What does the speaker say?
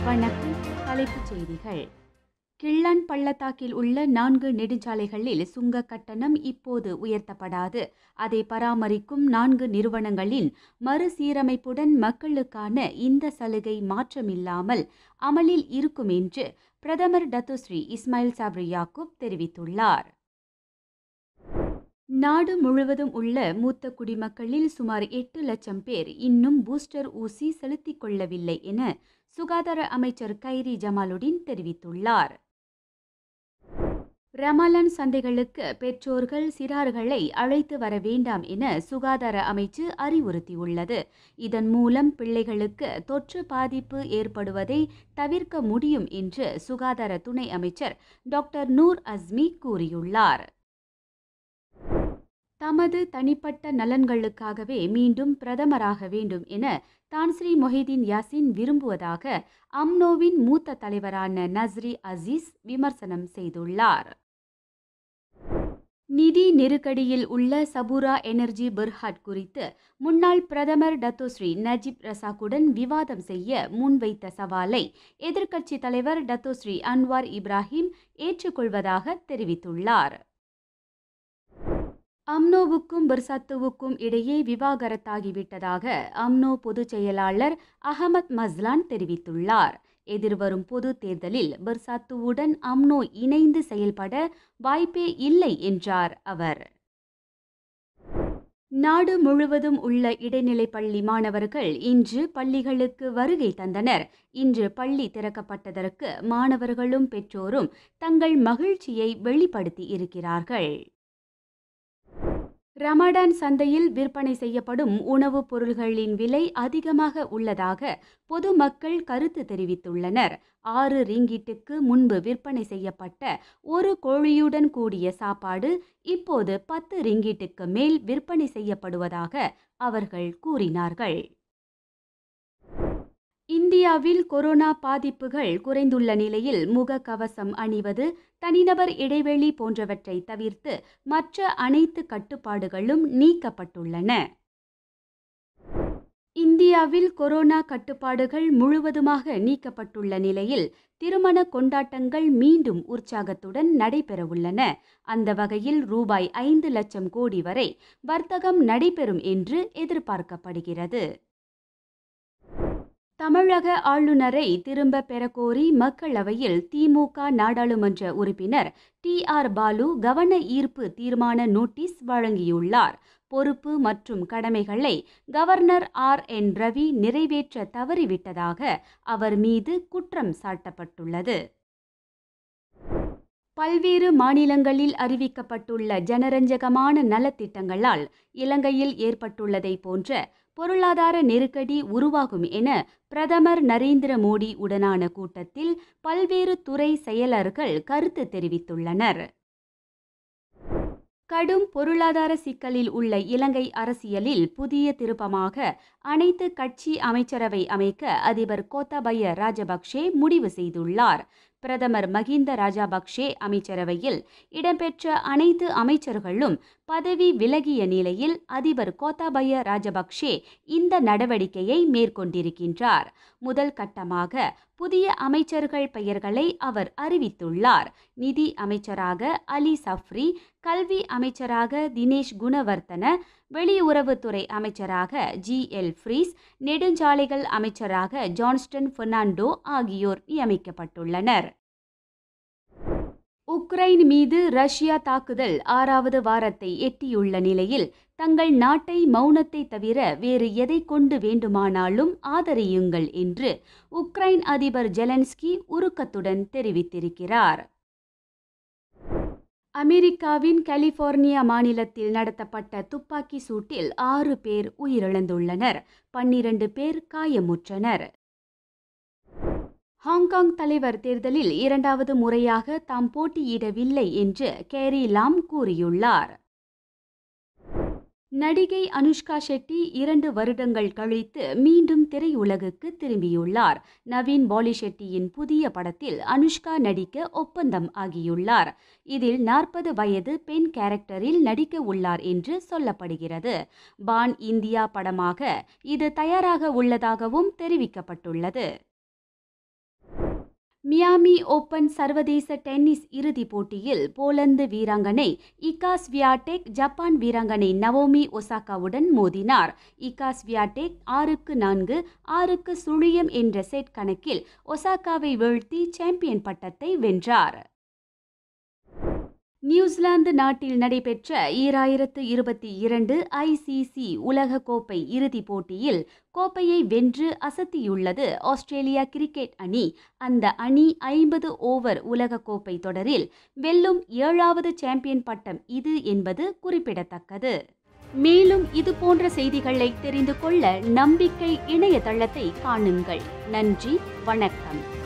வணக்கம் தலைப்புச் செய்திகள் கிள்ளான் பள்ளத்தாக்கில் உள்ள நான்கு நெடுஞ்சாலைகளில் சுங்க கட்டணம் இப்போது உயர்த்தப்படாது அதை பராமரிக்கும் நான்கு நிறுவனங்களின் மறுசீரமைப்புடன் மக்களுக்கான இந்த சலுகை மாற்றமில்லாமல் அமலில் இருக்கும் என்று பிரதமர் டத்துஸ்ரீ இஸ்மாயில் சாப்ரி யாக்கூப் தெரிவித்துள்ளார் நாடு முழுவதும் உள்ள மூத்த குடிமக்களில் சுமார் எட்டு லட்சம் பேர் இன்னும் பூஸ்டர் ஊசி செலுத்திக் கொள்ளவில்லை என சுகாதார அமைச்சர் கைரி ஜமாலுடீன் தெரிவித்துள்ளார் ரமலான் சந்தைகளுக்கு பெற்றோர்கள் சிறார்களை அழைத்து வர வேண்டாம் என சுகாதார அமைச்சு அறிவுறுத்தியுள்ளது இதன் மூலம் பிள்ளைகளுக்கு தொற்று பாதிப்பு ஏற்படுவதை தவிர்க்க முடியும் என்று சுகாதார துணை அமைச்சர் டாக்டர் நூர் அஸ்மி கூறியுள்ளார் தமது தனிப்பட்ட நலன்களுக்காகவே மீண்டும் பிரதமராக வேண்டும் என தான்ஸ்ரீ மொஹிதீன் யாசின் விரும்புவதாக அம்னோவின் மூத்த தலைவரான நஸ்ரி அசீஸ் விமர்சனம் செய்துள்ளார் நிதி நெருக்கடியில் உள்ள சபூரா எனர்ஜி பெர்ஹாட் குறித்து முன்னாள் பிரதமர் டத்தோஸ்ரீ நஜீப் ரசாக்குடன் விவாதம் செய்ய முன்வைத்த சவாலை எதிர்க்கட்சித் தலைவர் டத்தோஸ்ரீ அன்வார் இப்ராஹிம் ஏற்றுக்கொள்வதாக தெரிவித்துள்ளார் அம்னோவுக்கும் பிர்சத்துவுக்கும் இடையே விவாகரத்தாகிவிட்டதாக அம்னோ பொதுச் செயலாளர் அகமத் மஸ்லான் தெரிவித்துள்ளார் எதிர்வரும் பொது தேர்தலில் பிர்சாத்துவுடன் அம்னோ இணைந்து செயல்பட வாய்ப்பே இல்லை என்றார் அவர் நாடு முழுவதும் உள்ள இடைநிலை பள்ளி மாணவர்கள் இன்று பள்ளிகளுக்கு வருகை தந்தனர் இன்று பள்ளி திறக்கப்பட்டதற்கு மாணவர்களும் பெற்றோரும் தங்கள் மகிழ்ச்சியை வெளிப்படுத்தி இருக்கிறார்கள் ரமடான் சந்தையில் விற்பனை செய்யப்படும் உணவுப் பொருள்களின் விலை அதிகமாக உள்ளதாக பொதுமக்கள் கருத்து தெரிவித்துள்ளனர் ஆறு ரிங்கிட்டுக்கு முன்பு விற்பனை செய்யப்பட்ட ஒரு கோழியுடன் கூடிய சாப்பாடு இப்போது பத்து ரிங்கிட்டுக்கு மேல் விற்பனை செய்யப்படுவதாக அவர்கள் கூறினார்கள் இந்தியாவில் கொரோனா பாதிப்புகள் குறைந்துள்ள நிலையில் முகக்கவசம் அணிவது தனிநபர் இடைவெளி போன்றவற்றை தவிர்த்து மற்ற அனைத்து கட்டுப்பாடுகளும் நீக்கப்பட்டுள்ளன இந்தியாவில் கொரோனா கட்டுப்பாடுகள் முழுவதுமாக நீக்கப்பட்டுள்ள நிலையில் திருமண கொண்டாட்டங்கள் மீண்டும் உற்சாகத்துடன் நடைபெறவுள்ளன அந்த வகையில் ரூபாய் ஐந்து லட்சம் கோடி வரை வர்த்தகம் நடைபெறும் என்று எதிர்பார்க்கப்படுகிறது தமிழக ஆளுநரை திரும்ப பெறக்கோரி மக்களவையில் திமுக நாடாளுமன்ற உறுப்பினர் டி ஆர் பாலு கவன ஈர்ப்பு தீர்மான நோட்டீஸ் வழங்கியுள்ளார் பொறுப்பு மற்றும் கடமைகளை கவர்னர் ஆர் என் ரவி நிறைவேற்ற தவறிவிட்டதாக அவர் மீது குற்றம் சாட்டப்பட்டுள்ளது பல்வேறு மாநிலங்களில் அறிவிக்கப்பட்டுள்ள ஜனரஞ்சகமான நலத்திட்டங்களால் இலங்கையில் ஏற்பட்டுள்ளதை போன்ற பொருளாதார நெருக்கடி உருவாகும் என பிரதமர் நரேந்திர மோடி உடனான கூட்டத்தில் பல்வேறு துறை செயலர்கள் கருத்து தெரிவித்துள்ளனர் கடும் பொருளாதார சிக்கலில் உள்ள இலங்கை அரசியலில் புதிய திருப்பமாக அனைத்து கட்சி அமைச்சரவை அமைக்க அதிபர் கோத்தபய ராஜபக்சே முடிவு செய்துள்ளார் பிரதமர் மகிந்த ராஜபக்சே அமைச்சரவையில் இடம்பெற்ற அனைத்து அமைச்சர்களும் பதவி விலகிய நிலையில் அதிபர் கோத்தாபய ராஜபக்சே இந்த நடவடிக்கையை மேற்கொண்டிருக்கின்றார் முதல் கட்டமாக புதிய அமைச்சர்கள் பெயர்களை அவர் அறிவித்துள்ளார் நிதி அமைச்சராக அலி சஃப்ரி கல்வி அமைச்சராக தினேஷ் குணவர்த்தன வெளியுறவுத்துறை அமைச்சராக ஜி எல் ஃப்ரீஸ் நெடுஞ்சாலைகள் அமைச்சராக ஜான்ஸ்டன் பெர்னாண்டோ ஆகியோர் நியமிக்கப்பட்டுள்ளனர் உக்ரைன் மீது ரஷ்யா தாக்குதல் ஆறாவது வாரத்தை எட்டியுள்ள நிலையில் தங்கள் நாட்டை மௌனத்தை தவிர வேறு எதை கொண்டு வேண்டுமானாலும் ஆதரியுங்கள் என்று உக்ரைன் அதிபர் ஜெலன்ஸ்கி உருக்கத்துடன் தெரிவித்திருக்கிறார் அமெரிக்காவின் கலிபோர்னியா மாநிலத்தில் நடத்தப்பட்ட துப்பாக்கி சூட்டில் ஆறு பேர் உயிரிழந்துள்ளனர் பன்னிரண்டு பேர் காயமுற்றனர் ஹாங்காங் தலைவர் தேர்தலில் இரண்டாவது முறையாக தாம் போட்டியிடவில்லை என்று கேரி லாம் கூறியுள்ளார் நடிகை அனுஷ்கா ஷெட்டி இரண்டு வருடங்கள் கழித்து மீண்டும் திரையுலகுக்கு திரும்பியுள்ளார் நவீன் பாலி ஷெட்டியின் புதிய படத்தில் அனுஷ்கா நடிக்க ஒப்பந்தம் ஆகியுள்ளார் இதில் நாற்பது வயது பெண் கேரக்டரில் நடிக்க உள்ளார் என்று சொல்லப்படுகிறது பான் இந்தியா படமாக இது தயாராக உள்ளதாகவும் தெரிவிக்கப்பட்டுள்ளது மியாமி ஓபன் சர்வதேச டென்னிஸ் இறுதிப் போட்டியில் போலந்து வீராங்கனை இகா ஸ்வியாடெக் ஜப்பான் வீராங்கனை நவோமி ஒசாகாவுடன் மோதினார் இகா ஸ்வியாடெக் ஆறுக்கு நான்கு ஆறுக்கு சுழியம் என்ற செட் கணக்கில் ஒசாகாவை வீழ்த்தி சாம்பியன் பட்டத்தை வென்றார் நியூசிலாந்து நாட்டில் நடைபெற்ற ஈராயிரத்து இருபத்தி இரண்டு ஐசிசி உலகக்கோப்பை இறுதிப் போட்டியில் கோப்பையை வென்று அசத்தியுள்ளது ஆஸ்திரேலியா கிரிக்கெட் அணி அந்த அணி ஐம்பது ஓவர் உலகக்கோப்பை தொடரில் வெல்லும் ஏழாவது சாம்பியன் பட்டம் இது என்பது குறிப்பிடத்தக்கது மேலும் இது போன்ற செய்திகளை தெரிந்து கொள்ள நம்பிக்கை இணையதளத்தை காணுங்கள் நன்றி வணக்கம்